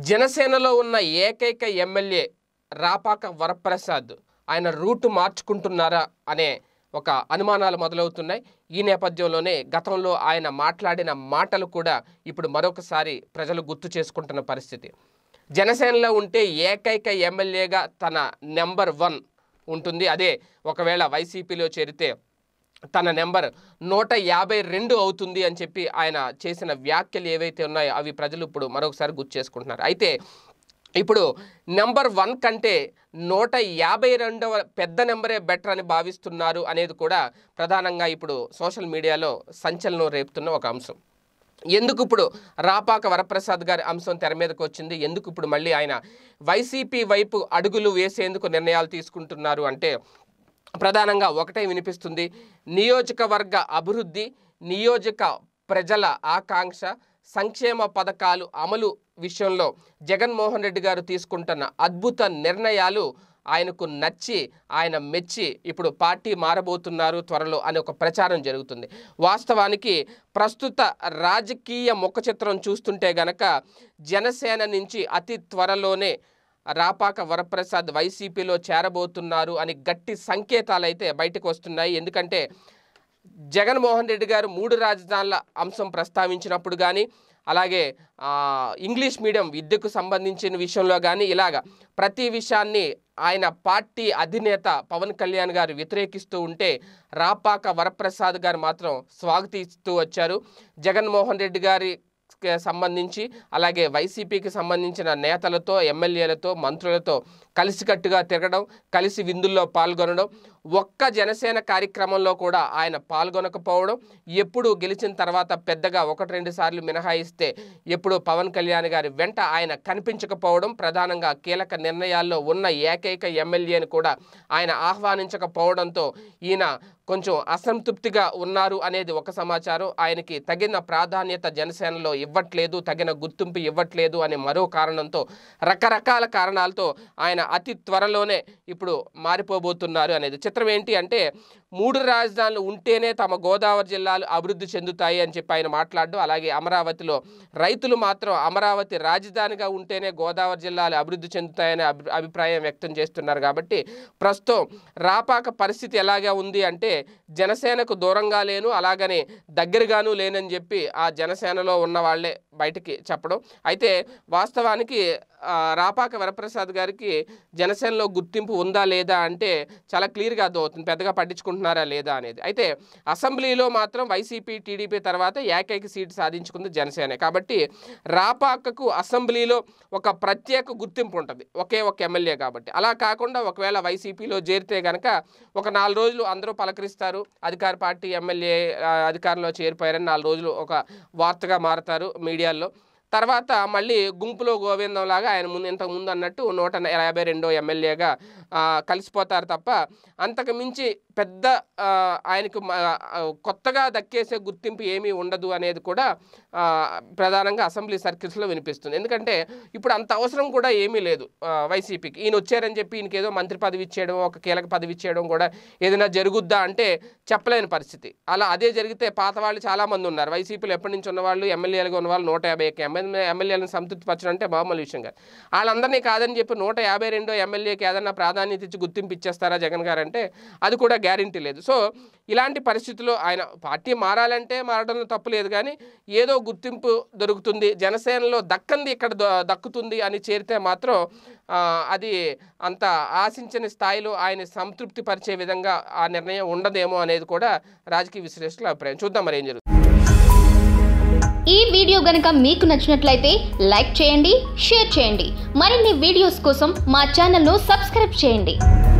జనసేనలో ఉన్న ఏకైక ఎమ్మెల్యే రాపాక వరప్రసాద్ ఆయన రూటు మార్చుకుంటున్నారా అనే ఒక అనుమానాలు మొదలవుతున్నాయి ఈ నేపథ్యంలోనే గతంలో ఆయన మాట్లాడిన మాటలు కూడా ఇప్పుడు మరొకసారి ప్రజలు గుర్తు చేసుకుంటున్న పరిస్థితి జనసేనలో ఉంటే ఏకైక ఎమ్మెల్యేగా తన నెంబర్ వన్ ఉంటుంది అదే ఒకవేళ వైసీపీలో చేరితే తన నెంబర్ నూట యాభై రెండు అవుతుంది అని చెప్పి ఆయన చేసిన వ్యాఖ్యలు ఏవైతే ఉన్నాయో అవి ప్రజలు ఇప్పుడు మరొకసారి గుర్తు చేసుకుంటున్నారు అయితే ఇప్పుడు నెంబర్ వన్ కంటే నూట యాభై రెండవ పెద్ద నెంబరే బెటర్ అని భావిస్తున్నారు అనేది కూడా ప్రధానంగా ఇప్పుడు సోషల్ మీడియాలో సంచలనం రేపుతున్న ఒక అంశం ఎందుకు ఇప్పుడు రాపాక వరప్రసాద్ గారి అంశం తెర మీదకి వచ్చింది ఎందుకు ఇప్పుడు మళ్ళీ ఆయన వైసీపీ వైపు అడుగులు వేసేందుకు నిర్ణయాలు తీసుకుంటున్నారు అంటే ప్రధానంగా ఒకటే వినిపిస్తుంది నియోజకవర్గ అభివృద్ధి నియోజక ప్రజల ఆకాంక్ష సంక్షేమ పథకాలు అమలు విషయంలో జగన్మోహన్ రెడ్డి గారు తీసుకుంటున్న అద్భుత నిర్ణయాలు ఆయనకు నచ్చి ఆయన మెచ్చి ఇప్పుడు పార్టీ మారబోతున్నారు త్వరలో అనే ఒక ప్రచారం జరుగుతుంది వాస్తవానికి ప్రస్తుత రాజకీయ ముఖ చిత్రం చూస్తుంటే గనక జనసేన నుంచి అతి త్వరలోనే రాపాక వరప్రసాద్ వైసీపీలో చేరబోతున్నారు అని గట్టి సంకేతాలు అయితే బయటకు వస్తున్నాయి ఎందుకంటే జగన్మోహన్ రెడ్డి గారు మూడు రాజధానుల అంశం ప్రస్తావించినప్పుడు కానీ అలాగే ఆ, ఇంగ్లీష్ మీడియం విద్యకు సంబంధించిన విషయంలో కానీ ఇలాగా ప్రతి విషయాన్ని ఆయన పార్టీ అధినేత పవన్ కళ్యాణ్ గారు వ్యతిరేకిస్తూ ఉంటే రాపాక వరప్రసాద్ గారు మాత్రం స్వాగతిస్తూ వచ్చారు జగన్మోహన్ రెడ్డి గారి కి సంబంధించి అలాగే వైసీపీకి సంబంధించిన నేతలతో ఎమ్మెల్యేలతో మంత్రులతో కలిసికట్టుగా తిరగడం కలిసి విందుల్లో పాల్గొనడం ఒక్క జనసేన కార్యక్రమంలో కూడా ఆయన పాల్గొనకపోవడం ఎప్పుడు గెలిచిన తర్వాత పెద్దగా ఒకటి రెండు సార్లు మినహాయిస్తే ఎప్పుడు పవన్ కళ్యాణ్ గారి వెంట ఆయన కనిపించకపోవడం ప్రధానంగా కీలక నిర్ణయాల్లో ఉన్న ఏకైక ఎమ్మెల్యేని కూడా ఆయన ఆహ్వానించకపోవడంతో ఈయన కొంచెం అసంతృప్తిగా ఉన్నారు అనేది ఒక సమాచారం ఆయనకి తగిన ప్రాధాన్యత జనసేనలో ఇవ్వట్లేదు తగిన గుర్తింపు ఇవ్వట్లేదు అనే మరో కారణంతో రకరకాల కారణాలతో ఆయన అతి త్వరలోనే ఇప్పుడు మారిపోబోతున్నారు అనేది చిత్రం ఏంటి అంటే మూడు రాజధానులు ఉంటేనే తమ గోదావరి జిల్లాలు అభివృద్ధి చెందుతాయి అని చెప్పి ఆయన మాట్లాడడం అలాగే అమరావతిలో రైతులు మాత్రం అమరావతి రాజధానిగా ఉంటేనే గోదావరి జిల్లాలు అభివృద్ధి చెందుతాయనే అభి అభిప్రాయం వ్యక్తం చేస్తున్నారు కాబట్టి ప్రస్తుతం రాపాక పరిస్థితి ఎలాగా ఉంది అంటే జనసేనకు దూరంగా లేను అలాగనే దగ్గరగాను లేనని చెప్పి ఆ జనసేనలో ఉన్న వాళ్ళే బయటికి చెప్పడం అయితే వాస్తవానికి ఆ, రాపాక వరప్రసాద్ గారికి జనసేనలో గుర్తింపు ఉందా లేదా అంటే చాలా క్లియర్గా అర్థమవుతుంది పెద్దగా పట్టించుకుంటున్నారా లేదా అనేది అయితే అసెంబ్లీలో మాత్రం వైసీపీ టీడీపీ తర్వాత ఏకైక సీటు సాధించుకుంది జనసేన కాబట్టి రాపాకకు అసెంబ్లీలో ఒక ప్రత్యేక గుర్తింపు ఉంటుంది ఒకే ఒక ఎమ్మెల్యే కాబట్టి అలా కాకుండా ఒకవేళ వైసీపీలో చేరితే గనక ఒక నాలుగు రోజులు అందరూ పలకరిస్తారు అధికార పార్టీ ఎమ్మెల్యే ఆ, అధికారంలో చేరిపోయారని నాలుగు రోజులు ఒక వార్తగా మారుతారు మీడియాలో తర్వాత మళ్ళీ గుంపులో గోవిందం లాగా ఆయన ముందు ఇంతకు ముందు అన్నట్టు నూట యాభై రెండో ఎమ్మెల్యేగా ఆ, కలిసిపోతారు తప్ప అంతకు మించి పెద్ద ఆ, ఆయనకు మ- ఆ, కొత్తగా దక్కేసే గుర్తింపు ఏమీ ఉండదు అనేది కూడా ఆ, ప్రధానంగా అసెంబ్లీ సర్కిల్స్లో వినిపిస్తుంది ఎందుకంటే ఇప్పుడు అంత అవసరం కూడా ఏమీ లేదు ఆ, వైసీపీకి ఈయన వచ్చారని చెప్పి ఈయనకి ఏదో మంత్రి పదవి ఇచ్చేయడం ఒక కీలక పదవి ఇచ్చేయడం కూడా ఏదైనా జరుగుద్దా అంటే చెప్పలేని పరిస్థితి అలా అదే జరిగితే పాత వాళ్ళు చాలామంది ఉన్నారు వైసీపీలో ఎప్పటి నుంచి ఉన్నవాళ్ళు ఎమ్మెల్యేలుగా ఉన్న వాళ్ళు నూట యాభై ఎమ్మెల్యే ఎమ్మెల్యేలను సంతృప్తి పరచడం అంటే మామూలు విషయం కాదు వాళ్ళందరినీ కాదని చెప్పి నూట యాభై రెండో ఎమ్మెల్యేకి ఏదన్నా ప్రాధాన్యత ఇచ్చి గుర్తింపు ఇచ్చేస్తారా జగన్ గారు అంటే అది కూడా గ్యారంటీ లేదు సో ఇలాంటి పరిస్థితుల్లో ఆయన పార్టీ మారాలంటే మారడంలో తప్పు లేదు కానీ ఏదో గుర్తింపు దొరుకుతుంది జనసేనలో దక్కంది ఇక్కడ ద- దక్కుతుంది అని చేరితే మాత్రం ఆ, అది అంత ఆశించని స్థాయిలో ఆయన సంతృప్తి పరిచే విధంగా ఆ నిర్ణయం ఉండదేమో అనేది కూడా రాజకీయ విశ్లేషకుల అభిప్రాయం చూద్దాం మరి ఏం జరుగుతుంది ఈ వీడియో గనుక మీకు నచ్చినట్లయితే లైక్ చేయండి షేర్ చేయండి మరిన్ని వీడియోస్ కోసం మా ఛానల్ను సబ్స్క్రైబ్ చేయండి